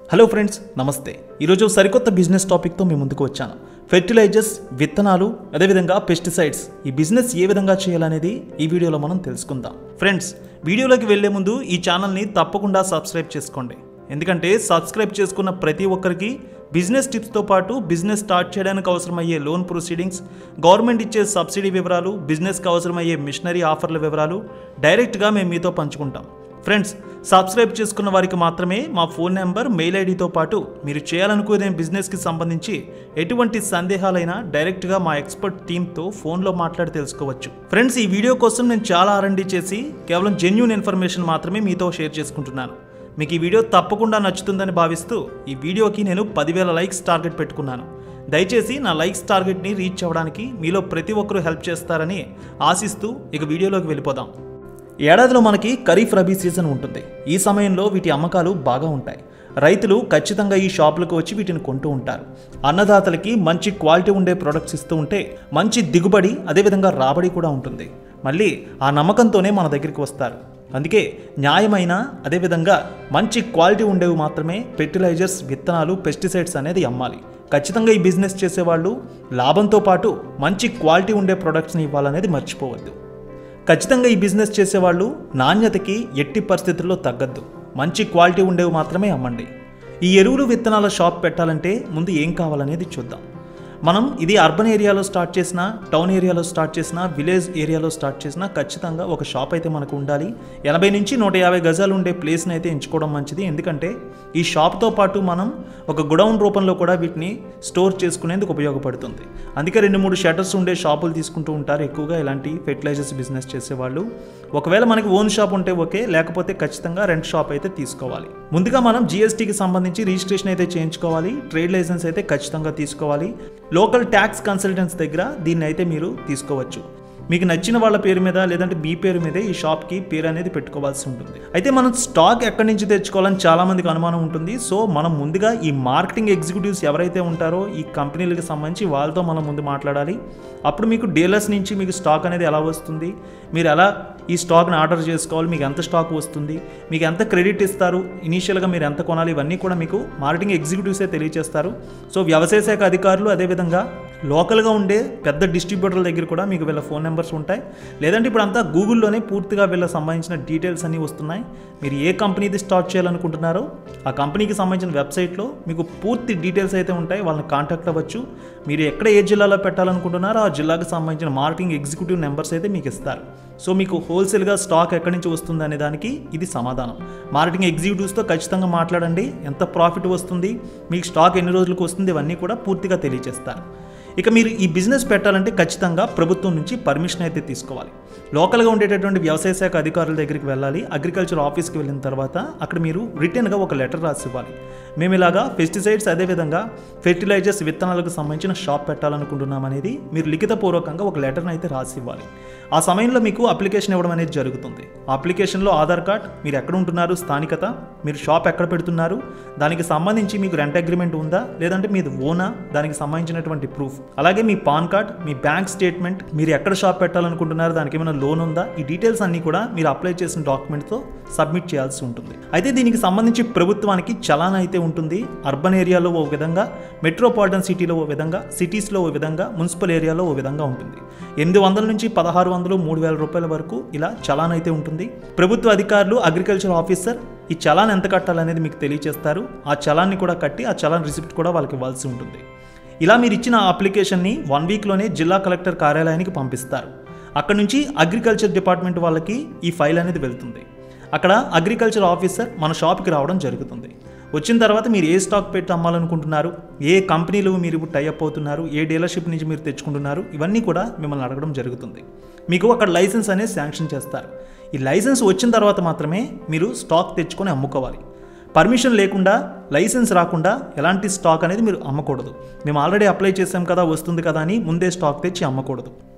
hello friends నమస్తే ఈరోజు సరికొత్త బిజినెస్ టాపిక్తో మేము ముందుకు వచ్చాను ఫెర్టిలైజర్స్ విత్తనాలు అదేవిధంగా పెస్టిసైడ్స్ ఈ బిజినెస్ ఏ విధంగా చేయాలనేది ఈ వీడియోలో మనం తెలుసుకుందాం ఫ్రెండ్స్ వీడియోలోకి వెళ్లే ముందు ఈ ఛానల్ని తప్పకుండా సబ్స్క్రైబ్ చేసుకోండి ఎందుకంటే సబ్స్క్రైబ్ చేసుకున్న ప్రతి ఒక్కరికి బిజినెస్ టిప్స్తో పాటు బిజినెస్ స్టార్ట్ చేయడానికి అవసరమయ్యే లోన్ ప్రొసీడింగ్స్ గవర్నమెంట్ ఇచ్చే సబ్సిడీ వివరాలు బిజినెస్కి అవసరమయ్యే మిషనరీ ఆఫర్ల వివరాలు డైరెక్ట్గా మేము మీతో పంచుకుంటాం ఫ్రెండ్స్ సబ్స్క్రైబ్ చేసుకున్న వారికి మాత్రమే మా ఫోన్ నెంబర్ మెయిల్ ఐడితో పాటు మీరు చేయాలనుకునే బిజినెస్కి సంబంధించి ఎటువంటి సందేహాలైనా డైరెక్ట్గా మా ఎక్స్పర్ట్ టీంతో ఫోన్లో మాట్లాడి తెలుసుకోవచ్చు ఫ్రెండ్స్ ఈ వీడియో కోసం నేను చాలా ఆర్ఎండి చేసి కేవలం జెన్యున్ ఇన్ఫర్మేషన్ మాత్రమే మీతో షేర్ చేసుకుంటున్నాను మీకు ఈ వీడియో తప్పకుండా నచ్చుతుందని భావిస్తూ ఈ వీడియోకి నేను పదివేల లైక్స్ టార్గెట్ పెట్టుకున్నాను దయచేసి నా లైక్స్ టార్గెట్ని రీచ్ అవ్వడానికి మీలో ప్రతి ఒక్కరూ హెల్ప్ చేస్తారని ఆశిస్తూ ఇక వీడియోలోకి వెళ్ళిపోదాం ఏడాదిలో మనకి ఖరీఫ్ రబీ సీజన్ ఉంటుంది ఈ సమయంలో వీటి అమ్మకాలు బాగా ఉంటాయి రైతులు ఖచ్చితంగా ఈ షాపులకు వచ్చి వీటిని కొంటూ ఉంటారు అన్నదాతలకి మంచి క్వాలిటీ ఉండే ప్రొడక్ట్స్ ఇస్తూ ఉంటే మంచి దిగుబడి అదేవిధంగా రాబడి కూడా ఉంటుంది మళ్ళీ ఆ నమ్మకంతోనే మన దగ్గరికి వస్తారు అందుకే న్యాయమైన అదేవిధంగా మంచి క్వాలిటీ ఉండేవి మాత్రమే ఫెర్టిలైజర్స్ విత్తనాలు పెస్టిసైడ్స్ అనేది అమ్మాలి ఖచ్చితంగా ఈ బిజినెస్ చేసేవాళ్ళు లాభంతో పాటు మంచి క్వాలిటీ ఉండే ప్రొడక్ట్స్ని ఇవ్వాలనేది మర్చిపోవద్దు ఖచ్చితంగా ఈ బిజినెస్ చేసేవాళ్ళు నాణ్యతకి ఎట్టి పరిస్థితుల్లో తగ్గద్దు మంచి క్వాలిటీ ఉండేవి మాత్రమే అమ్మండి ఈ ఎరువులు విత్తనాల షాప్ పెట్టాలంటే ముందు ఏం కావాలనేది చూద్దాం మనం ఇది అర్బన్ ఏరియాలో స్టార్ట్ చేసినా టౌన్ ఏరియాలో స్టార్ట్ చేసినా విలేజ్ ఏరియాలో స్టార్ట్ చేసినా ఖచ్చితంగా ఒక షాప్ అయితే మనకు ఉండాలి ఎనభై నుంచి నూట యాభై గజాలు ఉండే ప్లేస్ని అయితే ఎంచుకోవడం మంచిది ఎందుకంటే ఈ షాప్తో పాటు మనం ఒక గుడౌన్ రూపంలో కూడా వీటిని స్టోర్ చేసుకునేందుకు ఉపయోగపడుతుంది అందుకే రెండు మూడు షటర్స్ ఉండే షాపులు తీసుకుంటూ ఉంటారు ఎక్కువగా ఇలాంటి ఫెర్టిలైజర్స్ బిజినెస్ చేసేవాళ్ళు ఒకవేళ మనకి ఓన్ షాప్ ఉంటే ఓకే లేకపోతే ఖచ్చితంగా రెంట్ షాప్ అయితే తీసుకోవాలి ముందుగా మనం జిఎస్టీకి సంబంధించి రిజిస్ట్రేషన్ అయితే చేయించుకోవాలి ట్రేడ్ లైసెన్స్ అయితే ఖచ్చితంగా తీసుకోవాలి లోకల్ ట్యాక్స్ కన్సల్టెంట్స్ దగ్గర దీన్ని అయితే మీరు తీసుకోవచ్చు మీకు నచ్చిన వాళ్ళ పేరు మీద లేదంటే మీ పేరు మీదే ఈ షాప్కి పేరు అనేది పెట్టుకోవాల్సి ఉంటుంది అయితే మనం స్టాక్ ఎక్కడి నుంచి తెచ్చుకోవాలని చాలా మందికి అనుమానం ఉంటుంది సో మనం ముందుగా ఈ మార్కెటింగ్ ఎగ్జిక్యూటివ్స్ ఎవరైతే ఉంటారో ఈ కంపెనీలకు సంబంధించి వాళ్ళతో మనం ముందు మాట్లాడాలి అప్పుడు మీకు డీలర్స్ నుంచి మీకు స్టాక్ అనేది ఎలా వస్తుంది మీరు ఎలా ఈ స్టాక్ని ఆర్డర్ చేసుకోవాలి మీకు ఎంత స్టాక్ వస్తుంది మీకు ఎంత క్రెడిట్ ఇస్తారు ఇనీషియల్గా మీరు ఎంత కొనాలి ఇవన్నీ కూడా మీకు మార్కెటింగ్ ఎగ్జిక్యూటివ్సే తెలియజేస్తారు సో వ్యవసాయ శాఖ అధికారులు అదేవిధంగా లోకల్గా ఉండే పెద్ద డిస్ట్రిబ్యూటర్ల దగ్గర కూడా మీకు వీళ్ళ ఫోన్ నెంబర్స్ ఉంటాయి లేదంటే ఇప్పుడు అంతా గూగుల్లోనే పూర్తిగా వీళ్ళకి సంబంధించిన డీటెయిల్స్ అన్నీ వస్తున్నాయి మీరు ఏ కంపెనీది స్టార్ట్ చేయాలనుకుంటున్నారో ఆ కంపెనీకి సంబంధించిన వెబ్సైట్లో మీకు పూర్తి డీటెయిల్స్ అయితే ఉంటాయి వాళ్ళని కాంటాక్ట్ అవ్వచ్చు మీరు ఎక్కడ ఏ జిల్లాలో పెట్టాలనుకుంటున్నారో ఆ జిల్లాకు సంబంధించిన మార్కెటింగ్ ఎగ్జిక్యూటివ్ నెంబర్స్ అయితే మీకు ఇస్తారు సో మీకు హోల్సేల్గా స్టాక్ ఎక్కడి నుంచి వస్తుంది అనే దానికి ఇది సమాధానం మార్కెటింగ్ ఎగ్జిక్యూటివ్స్తో ఖచ్చితంగా మాట్లాడండి ఎంత ప్రాఫిట్ వస్తుంది మీకు స్టాక్ ఎన్ని రోజులకు వస్తుంది ఇవన్నీ కూడా పూర్తిగా తెలియజేస్తారు ఇక మీరు ఈ బిజినెస్ పెట్టాలంటే ఖచ్చితంగా ప్రభుత్వం నుంచి పర్మిషన్ అయితే తీసుకోవాలి లోకల్గా ఉండేటటువంటి వ్యవసాయ శాఖ అధికారుల దగ్గరికి వెళ్ళాలి అగ్రికల్చర్ ఆఫీస్కి వెళ్ళిన తర్వాత అక్కడ మీరు రిటర్న్గా ఒక లెటర్ రాసి ఇవ్వాలి మేము ఇలాగా పెస్టిసైడ్స్ అదేవిధంగా ఫెర్టిలైజర్స్ విత్తనాలకు సంబంధించిన షాప్ పెట్టాలనుకుంటున్నాం అనేది మీరు లిఖితపూర్వకంగా ఒక లెటర్ని అయితే రాసి ఇవ్వాలి ఆ సమయంలో మీకు అప్లికేషన్ ఇవ్వడం అనేది జరుగుతుంది ఆ అప్లికేషన్లో ఆధార్ కార్డ్ మీరు ఎక్కడ ఉంటున్నారు స్థానికత మీరు షాప్ ఎక్కడ పెడుతున్నారు దానికి సంబంధించి మీకు రెంట్ అగ్రిమెంట్ ఉందా లేదంటే మీది ఓనా దానికి సంబంధించినటువంటి ప్రూఫ్ అలాగే మీ పాన్ కార్డ్ మీ బ్యాంక్ స్టేట్మెంట్ మీరు ఎక్కడ షాప్ పెట్టాలనుకుంటున్నారు దానికి ఏమైనా లోన్ ఉందా ఈ డీటెయిల్స్ అన్నీ కూడా మీరు అప్లై చేసిన డాక్యుమెంట్తో సబ్మిట్ చేయాల్సి ఉంటుంది అయితే దీనికి సంబంధించి ప్రభుత్వానికి చలాన్ అయితే ఉంటుంది అర్బన్ ఏరియాలో ఓ విధంగా మెట్రోపాలిటన్ సిటీలో ఓ విధంగా సిటీస్లో ఓ విధంగా మున్సిపల్ ఏరియాలో ఓ విధంగా ఉంటుంది ఎనిమిది వందల నుంచి పదహారు వందలు మూడు వేల రూపాయల వరకు ఇలా చలాన్ అయితే ఉంటుంది ప్రభుత్వ అధికారులు అగ్రికల్చర్ ఆఫీసర్ ఈ చలాన్ ఎంత కట్టాలనేది మీకు తెలియజేస్తారు ఆ చలాన్ని కూడా కట్టి ఆ చలాన్ రిసిప్ట్ కూడా వాళ్ళకి ఇవ్వాల్సి ఉంటుంది ఇలా మీరు ఇచ్చిన అప్లికేషన్ని వన్ వీక్లోనే జిల్లా కలెక్టర్ కార్యాలయానికి పంపిస్తారు అక్కడ నుంచి అగ్రికల్చర్ డిపార్ట్మెంట్ వాళ్ళకి ఈ ఫైల్ అనేది వెళ్తుంది అక్కడ అగ్రికల్చర్ ఆఫీసర్ మన షాప్కి రావడం జరుగుతుంది వచ్చిన తర్వాత మీరు ఏ స్టాక్ పెట్టి అమ్మాలనుకుంటున్నారు ఏ కంపెనీలు మీరు టైఅప్ అవుతున్నారు ఏ డీలర్షిప్ నుంచి మీరు తెచ్చుకుంటున్నారు ఇవన్నీ కూడా మిమ్మల్ని అడగడం జరుగుతుంది మీకు అక్కడ లైసెన్స్ అనేది శాంక్షన్ చేస్తారు ఈ లైసెన్స్ వచ్చిన తర్వాత మాత్రమే మీరు స్టాక్ తెచ్చుకొని అమ్ముకోవాలి పర్మిషన్ లేకుండా లైసెన్స్ రాకుండా ఎలాంటి స్టాక్ అనేది మీరు అమ్మకూడదు మేము ఆల్రెడీ అప్లై చేసాం కదా వస్తుంది కదా అని ముందే స్టాక్ తెచ్చి అమ్మకూడదు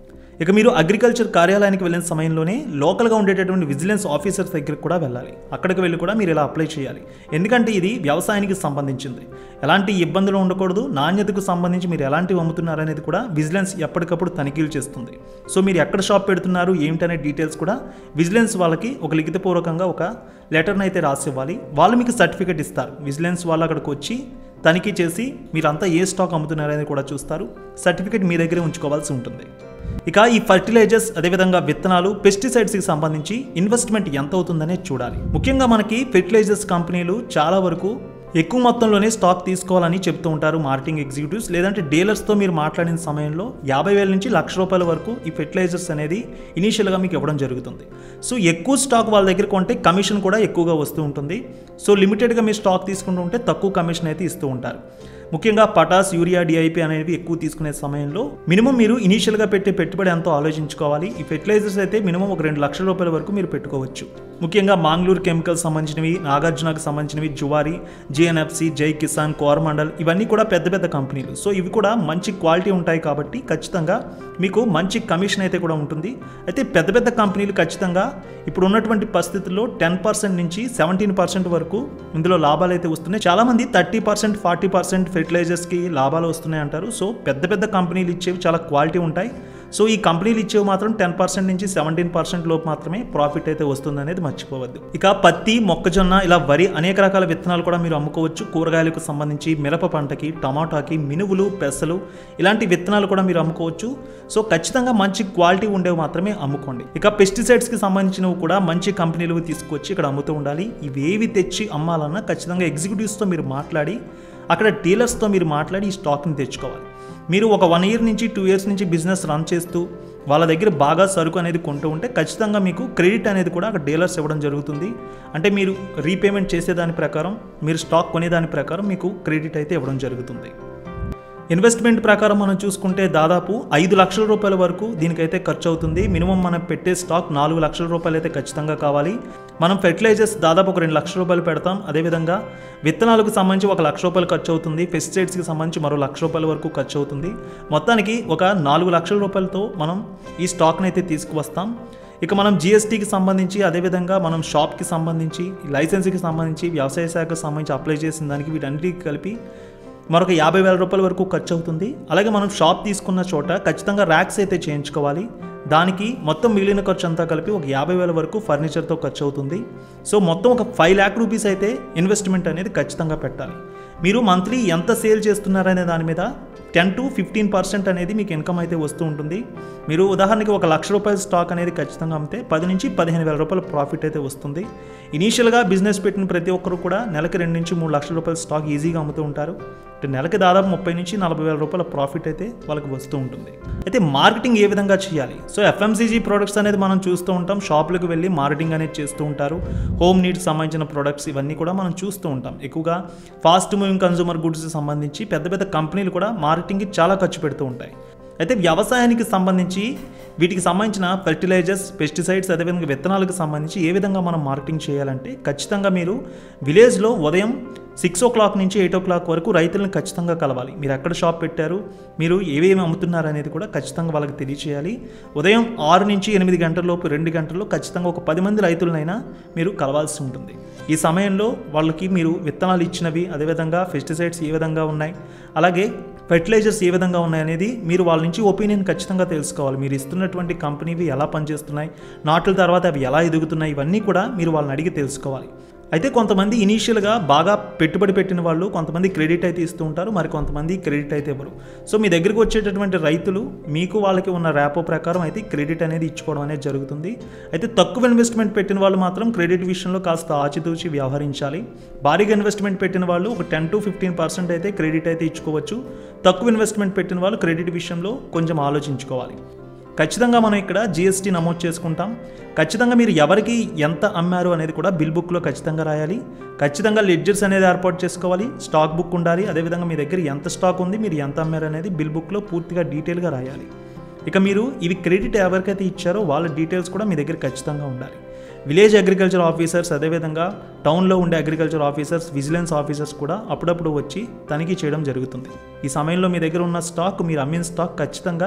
ఇక మీరు అగ్రికల్చర్ కార్యాలయానికి వెళ్ళిన సమయంలోనే లోకల్గా ఉండేటటువంటి విజిలెన్స్ ఆఫీసర్స్ దగ్గరికి కూడా వెళ్ళాలి అక్కడికి వెళ్ళి కూడా మీరు ఇలా అప్లై చేయాలి ఎందుకంటే ఇది వ్యవసాయానికి సంబంధించింది ఎలాంటి ఇబ్బందులు ఉండకూడదు నాణ్యతకు సంబంధించి మీరు ఎలాంటివి అమ్ముతున్నారు అనేది కూడా విజిలెన్స్ ఎప్పటికప్పుడు తనిఖీలు చేస్తుంది సో మీరు ఎక్కడ షాప్ పెడుతున్నారు ఏమిటనే డీటెయిల్స్ కూడా విజిలెన్స్ వాళ్ళకి ఒక లిఖితపూర్వకంగా ఒక లెటర్ని అయితే రాసి ఇవ్వాలి వాళ్ళు మీకు సర్టిఫికేట్ ఇస్తారు విజిలెన్స్ వాళ్ళు అక్కడికి వచ్చి తనిఖీ చేసి మీరంతా ఏ స్టాక్ అమ్ముతున్నారు అనేది కూడా చూస్తారు సర్టిఫికేట్ మీ దగ్గరే ఉంచుకోవాల్సి ఉంటుంది ఇక ఈ ఫర్టిలైజర్స్ అదేవిధంగా విత్తనాలు పెస్టిసైడ్స్కి సంబంధించి ఇన్వెస్ట్మెంట్ ఎంత అవుతుందనే చూడాలి ముఖ్యంగా మనకి ఫెర్టిలైజర్స్ కంపెనీలు చాలా వరకు ఎక్కువ మొత్తంలోనే స్టాక్ తీసుకోవాలని చెప్తూ ఉంటారు మార్కెటింగ్ ఎగ్జిక్యూటివ్స్ లేదంటే డీలర్స్తో మీరు మాట్లాడిన సమయంలో యాభై వేల నుంచి లక్ష రూపాయల వరకు ఈ ఫెర్టిలైజర్స్ అనేది ఇనీషియల్గా మీకు ఇవ్వడం జరుగుతుంది సో ఎక్కువ స్టాక్ వాళ్ళ దగ్గర కొంటే కమిషన్ కూడా ఎక్కువగా వస్తూ ఉంటుంది సో లిమిటెడ్గా మీరు స్టాక్ తీసుకుంటూ ఉంటే తక్కువ కమిషన్ అయితే ఇస్తూ ఉంటారు ముఖ్యంగా పటాస్ యూరియా డిఐపి అనేవి ఎక్కువ తీసుకునే సమయంలో మినిమం మీరు ఇనీషియల్గా పెట్టే పెట్టుబడి ఎంతో ఆలోచించుకోవాలి ఈ ఫెర్టిలైజర్స్ అయితే మినిమం ఒక రెండు లక్షల రూపాయల వరకు మీరు పెట్టుకోవచ్చు ముఖ్యంగా మాంగ్లూర్ కెమికల్స్ సంబంధించినవి నాగార్జునకు సంబంధించినవి జువారి జిఎన్ఎఫ్సి జై కిసాన్ కోరమండల్ ఇవన్నీ కూడా పెద్ద పెద్ద కంపెనీలు సో ఇవి కూడా మంచి క్వాలిటీ ఉంటాయి కాబట్టి ఖచ్చితంగా మీకు మంచి కమిషన్ అయితే కూడా ఉంటుంది అయితే పెద్ద పెద్ద కంపెనీలు ఖచ్చితంగా ఇప్పుడు ఉన్నటువంటి పరిస్థితుల్లో టెన్ పర్సెంట్ నుంచి సెవెంటీన్ పర్సెంట్ వరకు ఇందులో లాభాలు అయితే వస్తున్నాయి చాలామంది థర్టీ పర్సెంట్ ఫార్టీ పర్సెంట్ ఫెర్టిలైజర్స్కి లాభాలు వస్తున్నాయి అంటారు సో పెద్ద పెద్ద కంపెనీలు ఇచ్చేవి చాలా క్వాలిటీ ఉంటాయి సో ఈ కంపెనీలు ఇచ్చేవి మాత్రం టెన్ పర్సెంట్ నుంచి సెవెంటీన్ పర్సెంట్ లోపు మాత్రమే ప్రాఫిట్ అయితే వస్తుంది అనేది మర్చిపోవద్దు ఇక పత్తి మొక్కజొన్న ఇలా వరి అనేక రకాల విత్తనాలు కూడా మీరు అమ్ముకోవచ్చు కూరగాయలకు సంబంధించి మిరప పంటకి టమాటాకి మినువులు పెసలు ఇలాంటి విత్తనాలు కూడా మీరు అమ్ముకోవచ్చు సో ఖచ్చితంగా మంచి క్వాలిటీ ఉండేవి మాత్రమే అమ్ముకోండి ఇక పెస్టిసైడ్స్కి సంబంధించినవి కూడా మంచి కంపెనీలు తీసుకొచ్చి ఇక్కడ అమ్ముతూ ఉండాలి ఇవేవి తెచ్చి అమ్మాలన్నా ఖచ్చితంగా ఎగ్జిక్యూటివ్స్తో మీరు మాట్లాడి అక్కడ డీలర్స్తో మీరు మాట్లాడి ఈ స్టాక్ని తెచ్చుకోవాలి మీరు ఒక వన్ ఇయర్ నుంచి టూ ఇయర్స్ నుంచి బిజినెస్ రన్ చేస్తూ వాళ్ళ దగ్గర బాగా సరుకు అనేది కొంటూ ఉంటే ఖచ్చితంగా మీకు క్రెడిట్ అనేది కూడా అక్కడ డీలర్స్ ఇవ్వడం జరుగుతుంది అంటే మీరు రీపేమెంట్ చేసేదాని ప్రకారం మీరు స్టాక్ కొనేదాని ప్రకారం మీకు క్రెడిట్ అయితే ఇవ్వడం జరుగుతుంది ఇన్వెస్ట్మెంట్ ప్రకారం మనం చూసుకుంటే దాదాపు ఐదు లక్షల రూపాయల వరకు దీనికైతే ఖర్చు అవుతుంది మినిమం మనం పెట్టే స్టాక్ నాలుగు లక్షల రూపాయలు అయితే ఖచ్చితంగా కావాలి మనం ఫెర్టిలైజర్స్ దాదాపు ఒక రెండు లక్షల రూపాయలు పెడతాం అదేవిధంగా విత్తనాలకు సంబంధించి ఒక లక్ష రూపాయలు ఖర్చు అవుతుంది పెస్టిసైడ్స్కి సంబంధించి మరో లక్ష రూపాయల వరకు ఖర్చు అవుతుంది మొత్తానికి ఒక నాలుగు లక్షల రూపాయలతో మనం ఈ స్టాక్ని అయితే తీసుకువస్తాం ఇక మనం జిఎస్టీకి సంబంధించి అదేవిధంగా మనం షాప్కి సంబంధించి లైసెన్స్కి సంబంధించి వ్యవసాయ శాఖకు సంబంధించి అప్లై చేసిన దానికి వీటన్నిటికి కలిపి మరొక యాభై వేల రూపాయల వరకు ఖర్చు అవుతుంది అలాగే మనం షాప్ తీసుకున్న చోట ఖచ్చితంగా ర్యాక్స్ అయితే చేయించుకోవాలి దానికి మొత్తం మిగిలిన ఖర్చు అంతా కలిపి ఒక యాభై వేల వరకు ఫర్నిచర్తో ఖర్చు అవుతుంది సో మొత్తం ఒక ఫైవ్ ల్యాక్ రూపీస్ అయితే ఇన్వెస్ట్మెంట్ అనేది ఖచ్చితంగా పెట్టాలి మీరు మంత్లీ ఎంత సేల్ చేస్తున్నారనే దాని మీద టెన్ టు ఫిఫ్టీన్ పర్సెంట్ అనేది మీకు ఇన్కమ్ అయితే వస్తూ ఉంటుంది మీరు ఉదాహరణకి ఒక లక్ష రూపాయల స్టాక్ అనేది ఖచ్చితంగా అమ్మితే పది నుంచి పదిహేను వేల రూపాయల ప్రాఫిట్ అయితే వస్తుంది ఇనీషియల్గా బిజినెస్ పెట్టిన ప్రతి ఒక్కరు కూడా నెలకి రెండు నుంచి మూడు లక్షల రూపాయల స్టాక్ ఈజీగా అమ్ముతూ ఉంటారు అంటే నెలకి దాదాపు ముప్పై నుంచి నలభై వేల రూపాయల ప్రాఫిట్ అయితే వాళ్ళకి వస్తూ ఉంటుంది అయితే మార్కెటింగ్ ఏ విధంగా చేయాలి సో ఎఫ్ఎంసీజీ ప్రోడక్ట్స్ అనేది మనం చూస్తూ ఉంటాం షాపులకు వెళ్ళి మార్కెటింగ్ అనేది చేస్తూ ఉంటారు హోమ్ నీడ్స్ సంబంధించిన ప్రొడక్ట్స్ ఇవన్నీ కూడా మనం చూస్తూ ఉంటాం ఎక్కువగా ఫాస్ట్ మూవింగ్ కన్సూమర్ గుడ్స్ సంబంధించి పెద్ద పెద్ద కంపెనీలు కూడా మార్కెటింగ్కి చాలా ఖర్చు పెడుతూ ఉంటాయి అయితే వ్యవసాయానికి సంబంధించి వీటికి సంబంధించిన ఫెర్టిలైజర్స్ పెస్టిసైడ్స్ అదేవిధంగా విత్తనాలకు సంబంధించి ఏ విధంగా మనం మార్కెటింగ్ చేయాలంటే ఖచ్చితంగా మీరు విలేజ్లో ఉదయం సిక్స్ ఓ క్లాక్ నుంచి ఎయిట్ ఓ క్లాక్ వరకు రైతులను ఖచ్చితంగా కలవాలి మీరు ఎక్కడ షాప్ పెట్టారు మీరు ఏవేమి అమ్ముతున్నారు అనేది కూడా ఖచ్చితంగా వాళ్ళకి తెలియచేయాలి ఉదయం ఆరు నుంచి ఎనిమిది గంటల లోపు రెండు గంటల్లో ఖచ్చితంగా ఒక పది మంది రైతులనైనా మీరు కలవాల్సి ఉంటుంది ఈ సమయంలో వాళ్ళకి మీరు విత్తనాలు ఇచ్చినవి అదేవిధంగా పెస్టిసైడ్స్ ఏ విధంగా ఉన్నాయి అలాగే ఫెర్టిలైజర్స్ ఏ విధంగా ఉన్నాయి అనేది మీరు వాళ్ళ నుంచి ఒపీనియన్ ఖచ్చితంగా తెలుసుకోవాలి మీరు ఇస్తున్నటువంటి కంపెనీవి ఎలా పనిచేస్తున్నాయి నాట్ల తర్వాత అవి ఎలా ఎదుగుతున్నాయి ఇవన్నీ కూడా మీరు వాళ్ళని అడిగి తెలుసుకోవాలి అయితే కొంతమంది ఇనీషియల్గా బాగా పెట్టుబడి పెట్టిన వాళ్ళు కొంతమంది క్రెడిట్ అయితే ఇస్తూ ఉంటారు మరి కొంతమంది క్రెడిట్ అయితే ఇవ్వరు సో మీ దగ్గరికి వచ్చేటటువంటి రైతులు మీకు వాళ్ళకి ఉన్న ర్యాపో ప్రకారం అయితే క్రెడిట్ అనేది ఇచ్చుకోవడం అనేది జరుగుతుంది అయితే తక్కువ ఇన్వెస్ట్మెంట్ పెట్టిన వాళ్ళు మాత్రం క్రెడిట్ విషయంలో కాస్త ఆచితూచి వ్యవహరించాలి భారీగా ఇన్వెస్ట్మెంట్ పెట్టిన వాళ్ళు ఒక టెన్ టు ఫిఫ్టీన్ పర్సెంట్ అయితే క్రెడిట్ అయితే ఇచ్చుకోవచ్చు తక్కువ ఇన్వెస్ట్మెంట్ పెట్టిన వాళ్ళు క్రెడిట్ విషయంలో కొంచెం ఆలోచించుకోవాలి ఖచ్చితంగా మనం ఇక్కడ జిఎస్టీ నమోదు చేసుకుంటాం ఖచ్చితంగా మీరు ఎవరికి ఎంత అమ్మారు అనేది కూడా బిల్ బుక్లో ఖచ్చితంగా రాయాలి ఖచ్చితంగా లెడ్జర్స్ అనేది ఏర్పాటు చేసుకోవాలి స్టాక్ బుక్ ఉండాలి అదేవిధంగా మీ దగ్గర ఎంత స్టాక్ ఉంది మీరు ఎంత అమ్మారు అనేది బిల్ బుక్లో పూర్తిగా డీటెయిల్గా రాయాలి ఇక మీరు ఇవి క్రెడిట్ ఎవరికైతే ఇచ్చారో వాళ్ళ డీటెయిల్స్ కూడా మీ దగ్గర ఖచ్చితంగా ఉండాలి విలేజ్ అగ్రికల్చర్ ఆఫీసర్స్ అదేవిధంగా టౌన్లో ఉండే అగ్రికల్చర్ ఆఫీసర్స్ విజిలెన్స్ ఆఫీసర్స్ కూడా అప్పుడప్పుడు వచ్చి తనిఖీ చేయడం జరుగుతుంది ఈ సమయంలో మీ దగ్గర ఉన్న స్టాక్ మీరు అమ్మిన స్టాక్ ఖచ్చితంగా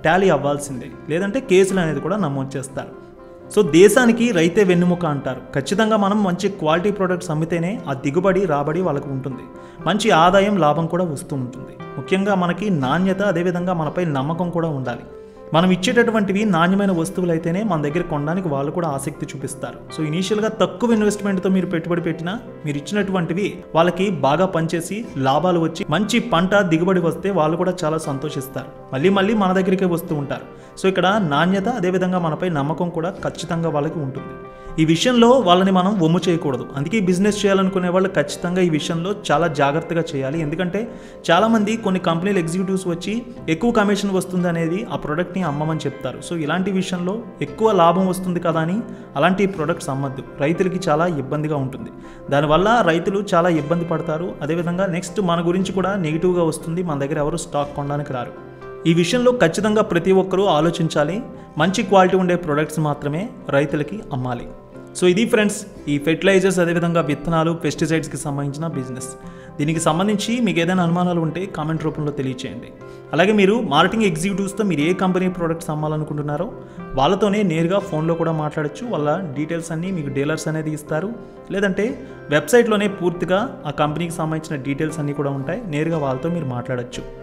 టాలీ అవ్వాల్సిందే లేదంటే కేసులు అనేది కూడా నమోదు చేస్తారు సో దేశానికి రైతే వెన్నుముక అంటారు ఖచ్చితంగా మనం మంచి క్వాలిటీ ప్రొడక్ట్స్ అమ్మితేనే ఆ దిగుబడి రాబడి వాళ్ళకు ఉంటుంది మంచి ఆదాయం లాభం కూడా వస్తూ ఉంటుంది ముఖ్యంగా మనకి నాణ్యత అదేవిధంగా మనపై నమ్మకం కూడా ఉండాలి మనం ఇచ్చేటటువంటివి నాణ్యమైన వస్తువులు అయితేనే మన దగ్గర కొనడానికి వాళ్ళు కూడా ఆసక్తి చూపిస్తారు సో ఇనీషియల్గా తక్కువ ఇన్వెస్ట్మెంట్తో మీరు పెట్టుబడి పెట్టినా మీరు ఇచ్చినటువంటివి వాళ్ళకి బాగా పనిచేసి లాభాలు వచ్చి మంచి పంట దిగుబడి వస్తే వాళ్ళు కూడా చాలా సంతోషిస్తారు మళ్ళీ మళ్ళీ మన దగ్గరికే వస్తూ ఉంటారు సో ఇక్కడ నాణ్యత అదేవిధంగా మనపై నమ్మకం కూడా ఖచ్చితంగా వాళ్ళకి ఉంటుంది ఈ విషయంలో వాళ్ళని మనం ఒమ్ము చేయకూడదు అందుకే ఈ బిజినెస్ చేయాలనుకునే వాళ్ళు ఖచ్చితంగా ఈ విషయంలో చాలా జాగ్రత్తగా చేయాలి ఎందుకంటే చాలామంది కొన్ని కంపెనీల ఎగ్జిక్యూటివ్స్ వచ్చి ఎక్కువ కమిషన్ వస్తుంది అనేది ఆ ప్రోడక్ట్ని అమ్మమని చెప్తారు సో ఇలాంటి విషయంలో ఎక్కువ లాభం వస్తుంది కదా అని అలాంటి ప్రొడక్ట్స్ అమ్మద్దు రైతులకి చాలా ఇబ్బందిగా ఉంటుంది దానివల్ల రైతులు చాలా ఇబ్బంది పడతారు అదేవిధంగా నెక్స్ట్ మన గురించి కూడా నెగిటివ్గా వస్తుంది మన దగ్గర ఎవరు స్టాక్ కొనడానికి రారు ఈ విషయంలో ఖచ్చితంగా ప్రతి ఒక్కరూ ఆలోచించాలి మంచి క్వాలిటీ ఉండే ప్రొడక్ట్స్ మాత్రమే రైతులకి అమ్మాలి సో ఇది ఫ్రెండ్స్ ఈ ఫెర్టిలైజర్స్ అదేవిధంగా విత్తనాలు పెస్టిసైడ్స్కి సంబంధించిన బిజినెస్ దీనికి సంబంధించి మీకు ఏదైనా అనుమానాలు ఉంటే కామెంట్ రూపంలో తెలియచేయండి అలాగే మీరు మార్కెటింగ్ ఎగ్జిక్యూటివ్స్తో మీరు ఏ కంపెనీ ప్రొడక్ట్స్ అమ్మాలనుకుంటున్నారో వాళ్ళతోనే నేరుగా ఫోన్లో కూడా మాట్లాడచ్చు వాళ్ళ డీటెయిల్స్ అన్నీ మీకు డీలర్స్ అనేది ఇస్తారు లేదంటే వెబ్సైట్లోనే పూర్తిగా ఆ కంపెనీకి సంబంధించిన డీటెయిల్స్ అన్నీ కూడా ఉంటాయి నేరుగా వాళ్ళతో మీరు మాట్లాడచ్చు